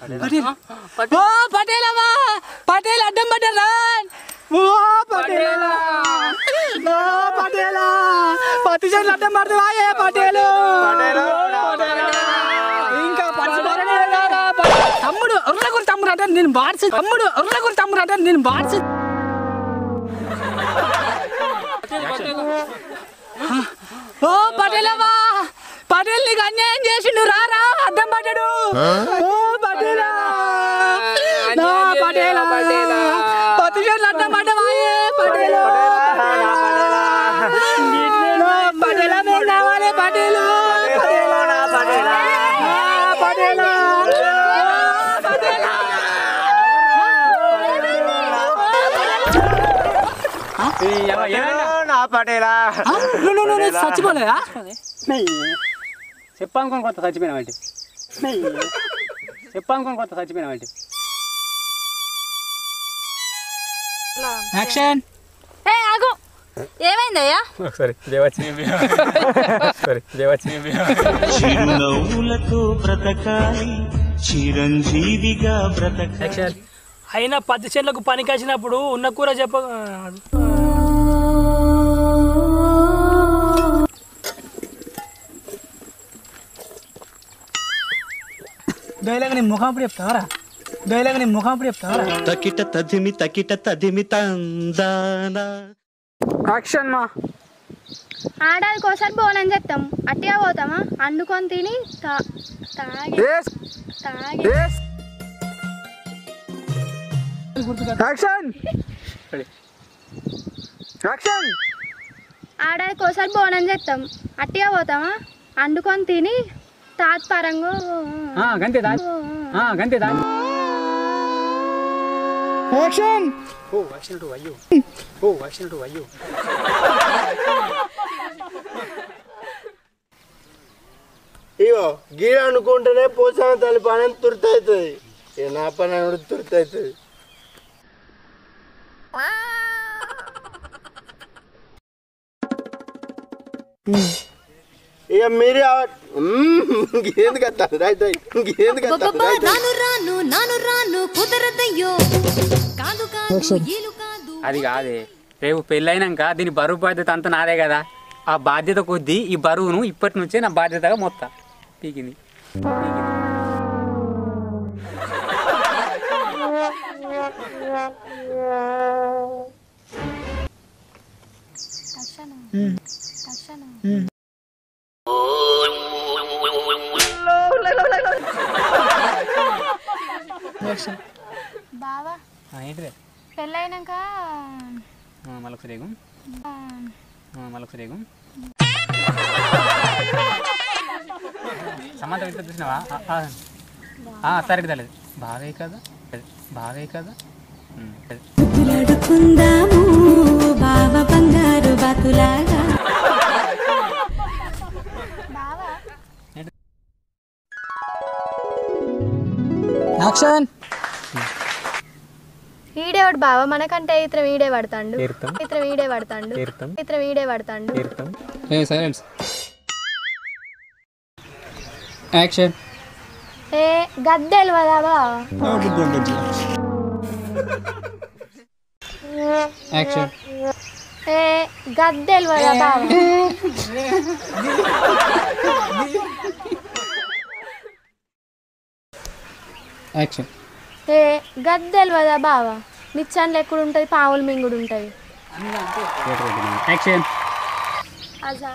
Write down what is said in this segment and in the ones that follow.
ఓ పటేలవా పటేల్ అడ్డం పడ్డారా ఓ పటేలా ఓ పటేలా పత్తి చెట్లు అడ్డం పడతావా ఏ పటేలు ఇంకా పచ్చిబొరనే కాదా? ప- తమ్ముడు ఉర్రగురు తమ్ముడు అంటే నేను బాడ్స్ తమ్ముడు ఉర్రగురు తమ్ముడు అంటే నేను బాడ్స్ ఓ పటేలవా పటేల్ నీకు అన్యాయం చేసిండు రారా అడ్డం పడ్డాడు ఓ పటేలా నా పటేలా పత్తి చెట్లు అడ్డం పడ్డవా ఏ పటేలు నా పటేలా మేము కావాలి పటేలు పటేలా ఆ, పటేలా ఆ, పటేలా నా పటేలా ఆ, నువ్వు నువ్వు నువ్వు చచ్చిపోలేదా చెప్పానుకోని కొత్త చచ్చిపోయినావంటే చెప్పానుకోని కొత్త చచ్చిపోయినావంటే యాక్షన్ ఏ ఆగు ఏమైందయ్యా సరే దేవచ్చి సరే దేవచ్చి చిరునవ్వులతో బ్రతకాలి చిరంజీవిగా బ్రతకాలి అయినా పత్తి చెట్లకు పని కాసినప్పుడు ఉన్న కూర చెప్ప డైలాగ్ నీ ముఖం అప్పుడు చెప్తావరా డైలాగ్ నీ ముఖం అప్పుడు చెప్తావరా తకిట తదిమి తకిట తదిమి తందానా యాక్షన్ మా ఆడాదికి ఒకసారి బోనని చెప్తాం అట్టిగా పోతామా అండుకొని తిని తా- తాగి తాగి యాక్షన్ యాక్షన్ ఆడాదికి ఒకసారి బోనని చెప్తాం అట్టిగా పోతామా అండుకొని తిని తాత్పరంగా గంతే దా గంతే దా యాక్షన్ ఓ వచ్చినట్టు అయ్యో ఓ వచ్చినట్టు అయ్యో ఇగో గీడ అనుకుంటేనే పోసాన తల్లి పని తుర్తవుతుంది ఇక నా పని కూడా తుర్తవుతుంది ఇక మీరే ఇంకేందుకు వస్తారు రైట్ రైట్ ఇంకేందుకు వస్తారు రైట్ రైట్ నాను రాను నాను రాను కుదరదయ్యో కాదు కాదు ఈలు కాదు అది కాదే రేపు పెళ్ళైనాక దీని బరువు బాధ్యత అంతా నాదే కదా ఆ బాధ్యత కొద్దీ ఈ బరువును ఇప్పటి నుంచే నా బాధ్యతగా మొత్తా పీకింది పీకింది. బావా ఆ, ఏంటిదే పెళ్ళైనాక ఆ, మళ్ళొకసారి రేగు మళ్ళొకసారి రేగు సమంత ఇంట్లో చూసినావా ఆ, ఆ. ఆ, సరే తెలియదు బావే కదా బావే కదా ఉమ్, సరే. బతులాడుకుందాము బావ బంగారు బతులాగా బావా యాక్షన్ ఈడేవాడు బావ మనకంటే ఇతర వీడే పడతాండు తీర్థం ఇతర వీడే పడతాండు తీర్థం ఇతర వీడే పడతాండు తీర్థం ఏ సైలెన్స్ యాక్షన్ ఏ గద్దెలు కదా యాక్షన్ ఏ గద్దెలు కదా బావ యాక్షన్ ఏ గద్దెలు కదా బావ నిచ్చాన్లు ఎక్కడ ఉంటుంది పావులు మింగుడు ఉంటుంది యాక్షన్ అజా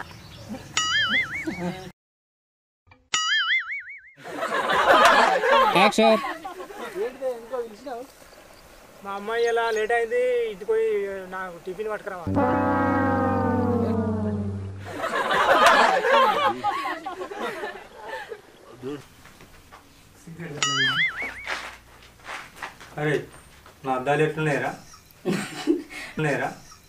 యాక్షన్ మా అమ్మాయి ఇలా లేట్ అయింది ఇంటికి పోయి నాకు టిఫిన్ పట్టుకురావా అరే నా అద్దాలు ఎట్లున్నాయిరా ఉన్నాయిరా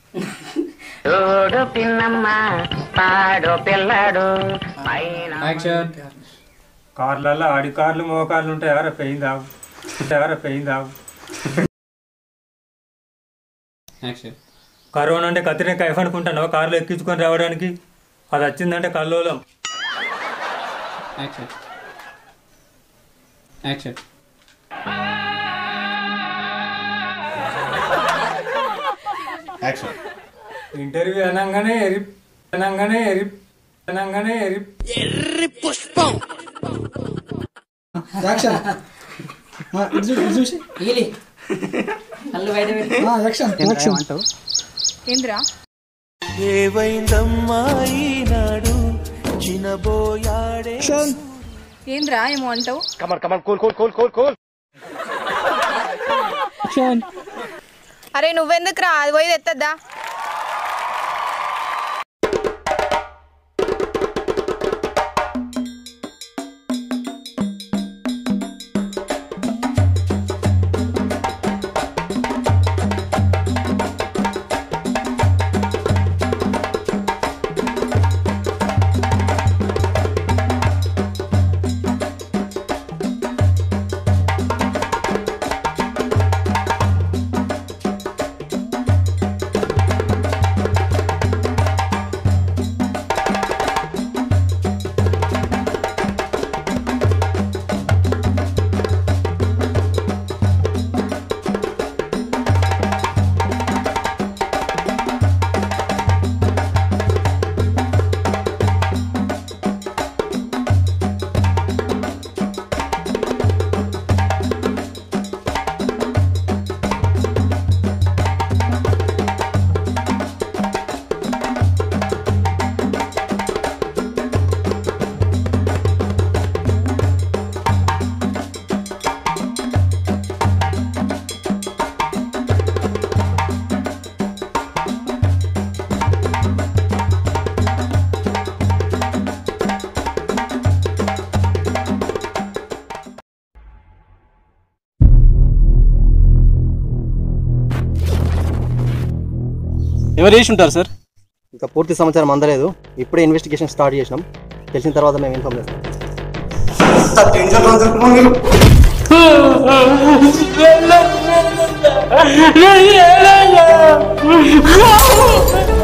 యాక్షన్ కార్లలో ఆడి కార్లు మోకార్లు ఉంటాయి ఎవరా పెయిన్ తాగు ఎవరా పెయిన్ తాగు యాక్షన్ కరోనా అంటే కత్తినే కైఫ్ అనుకుంటాను కార్లో ఎక్కించుకొని రావడానికి అది వచ్చిందంటే కల్లోలం యాక్షన్ యాక్షన్ ఇంటర్వ్యూ అనగానే ఎరి అనగానే ఎరి అనగానే ఎరి యాక్షన్ ఆ, ఇటు చూసి ఇటు చూసి ఆ, యాక్షన్ యాక్షన్ ఏమంటావు ఏంద్రా ఏవైందమ్మా ఈనాడు చినబోయాడే యాక్షన్ ఏంద్రా ఏమో అంటావు యాక్షన్ అరే నువ్వెందుకు రా అది పోయి తెత్తద్దా ఎవరు చేసి ఉంటారు సార్ ఇంకా పూర్తి సమాచారం అందలేదు ఇప్పుడే ఇన్వెస్టిగేషన్ స్టార్ట్ చేసినాం తెలిసిన తర్వాత మేము ఇన్ఫార్మ్ చేస్తాం వెళ్ళ